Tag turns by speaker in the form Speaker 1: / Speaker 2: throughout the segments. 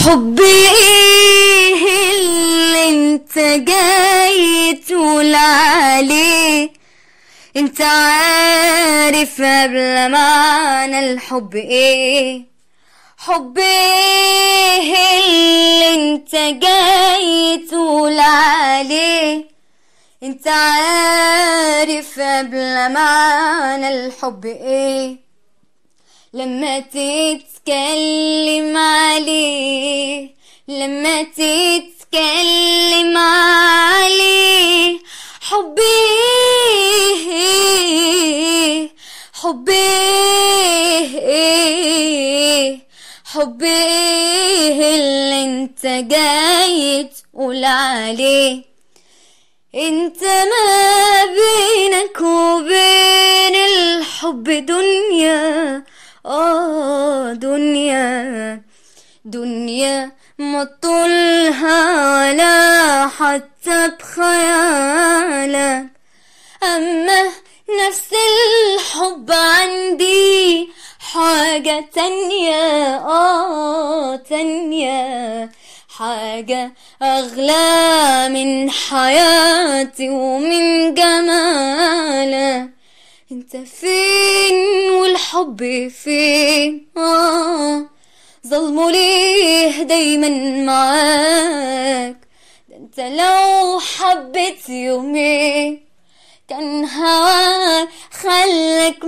Speaker 1: حبي ايه اللي انت جاي تقول عليه انت عارف قبل معنى الحب ايه حب ايه اللي انت جاي تقول عليه انت عارف قبل معنى الحب ايه لما تتكلم عليه لما تتكلم عليه حبي حبي حبي اللي انت جاي تقول عليه انت ما بينك وبين الحب دنيا اه دنيا دنيا ما طولها ولا حتى بخيالك أما نفس الحب عندي حاجة تانية آه تانية حاجة أغلى من حياتي ومن جمالك انت فين والحب فين آه ظلمه ليه دايما معاك ده انت لو حبيت يومين كان هواك خلك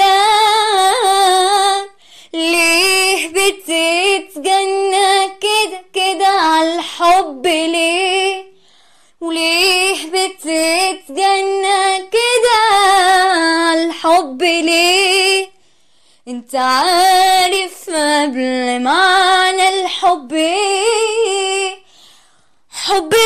Speaker 1: ملاك ليه بتتجنى كده كده عالحب ليه وليه بتتجنى كده عالحب ليه انت عارف قبل معنى الحب ايه حبي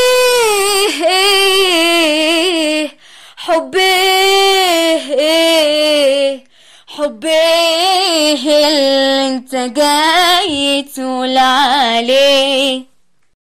Speaker 1: حبي حبي اللي انت جاي تقول عليه